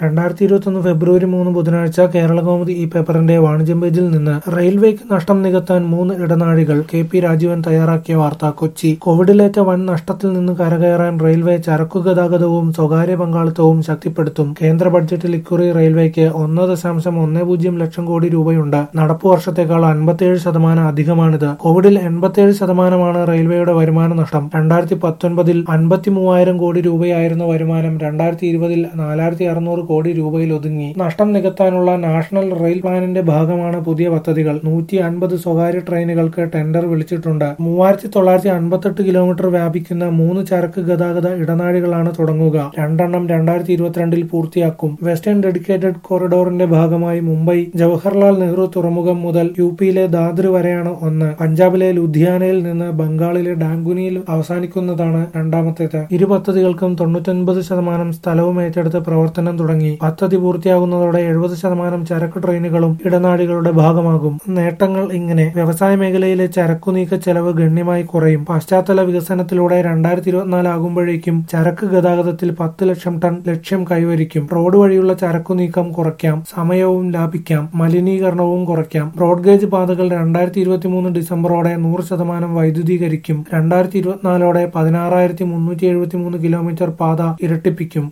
രണ്ടായിരത്തി ഇരുപത്തൊന്ന് ഫെബ്രുവരി മൂന്ന് ബുധനാഴ്ച കേരളകൗമുദി ഈ പേപ്പറിന്റെ വാണിജ്യം പേജിൽ നിന്ന് റെയിൽവേക്ക് നഷ്ടം നികത്താൻ മൂന്ന് ഇടനാഴികൾ കെ പി രാജീവൻ തയ്യാറാക്കിയ വാർത്ത കൊച്ചി കോവിഡിലേറ്റ വൻ നഷ്ടത്തിൽ നിന്ന് കരകയറാൻ റെയിൽവേ ചരക്കു ഗതാഗതവും സ്വകാര്യ പങ്കാളിത്തവും ശക്തിപ്പെടുത്തും കേന്ദ്ര ബഡ്ജറ്റിൽ ഇക്കുറി റെയിൽവേക്ക് ഒന്ന് ദശാംശം ഒന്ന് പൂജ്യം ലക്ഷം കോടി രൂപയുണ്ട് നടപ്പു വർഷത്തേക്കാൾ അൻപത്തിയേഴ് ശതമാനം അധികമാണിത് കോവിഡിൽ എൺപത്തിയേഴ് ശതമാനമാണ് റെയിൽവേയുടെ വരുമാന നഷ്ടം രണ്ടായിരത്തി പത്തൊൻപതിൽ അൻപത്തി മൂവായിരം കോടി രൂപയായിരുന്ന വരുമാനം രണ്ടായിരത്തി ഇരുപതിൽ നാലായിരത്തി അറുന്നൂറ് കോടി രൂപയിൽ ഒതുങ്ങി നഷ്ടം നികത്താനുള്ള നാഷണൽ റെയിൽ പ്ലാനിന്റെ ഭാഗമാണ് പുതിയ പദ്ധതികൾ നൂറ്റി അൻപത് സ്വകാര്യ ട്രെയിനുകൾക്ക് ടെൻഡർ വിളിച്ചിട്ടുണ്ട് മൂവായിരത്തി തൊള്ളായിരത്തി അൻപത്തെട്ട് കിലോമീറ്റർ വ്യാപിക്കുന്ന മൂന്ന് ചരക്ക് ഗതാഗത ഇടനാഴികളാണ് തുടങ്ങുക രണ്ടെണ്ണം രണ്ടായിരത്തി ഇരുപത്തിരണ്ടിൽ പൂർത്തിയാക്കും വെസ്റ്റേൺ ഡെഡിക്കേറ്റഡ് കോറിഡോറിന്റെ ഭാഗമായി മുംബൈ ജവഹർലാൽ നെഹ്റു തുറമുഖം മുതൽ യു പിയിലെ ദാദ്ര വരെയാണ് ഒന്ന് പഞ്ചാബിലെ ലുധിയാനയിൽ നിന്ന് ബംഗാളിലെ ഡാങ്കുനിയിൽ അവസാനിക്കുന്നതാണ് രണ്ടാമത്തേത് ഇരു പദ്ധതികൾക്കും തൊണ്ണൂറ്റൊൻപത് ശതമാനം സ്ഥലവും ഏറ്റെടുത്ത് പ്രവർത്തനം തുടങ്ങി പദ്ധതി പൂർത്തിയാകുന്നതോടെ എഴുപത് ശതമാനം ചരക്ക് ട്രെയിനുകളും ഇടനാഴികളുടെ ഭാഗമാകും നേട്ടങ്ങൾ ഇങ്ങനെ വ്യവസായ മേഖലയിലെ ചരക്കു നീക്ക ചെലവ് ഗണ്യമായി കുറയും പശ്ചാത്തല വികസനത്തിലൂടെ രണ്ടായിരത്തി ഇരുപത്തിനാല് ആകുമ്പോഴേക്കും ചരക്ക് ഗതാഗതത്തിൽ പത്ത് ലക്ഷം ടൺ ലക്ഷ്യം കൈവരിക്കും റോഡ് വഴിയുള്ള ചരക്കു നീക്കം കുറയ്ക്കാം സമയവും ലാഭിക്കാം മലിനീകരണവും കുറയ്ക്കാം ബ്രോഡ്ഗേജ് പാതകൾ രണ്ടായിരത്തി ഇരുപത്തിമൂന്ന് ഡിസംബറോടെ നൂറ് ശതമാനം വൈദ്യുതീകരിക്കും രണ്ടായിരത്തി ഇരുപത്തിനാലോടെ പതിനാറായിരത്തി മുന്നൂറ്റി എഴുപത്തി മൂന്ന് കിലോമീറ്റർ പാത ഇരട്ടിപ്പിക്കും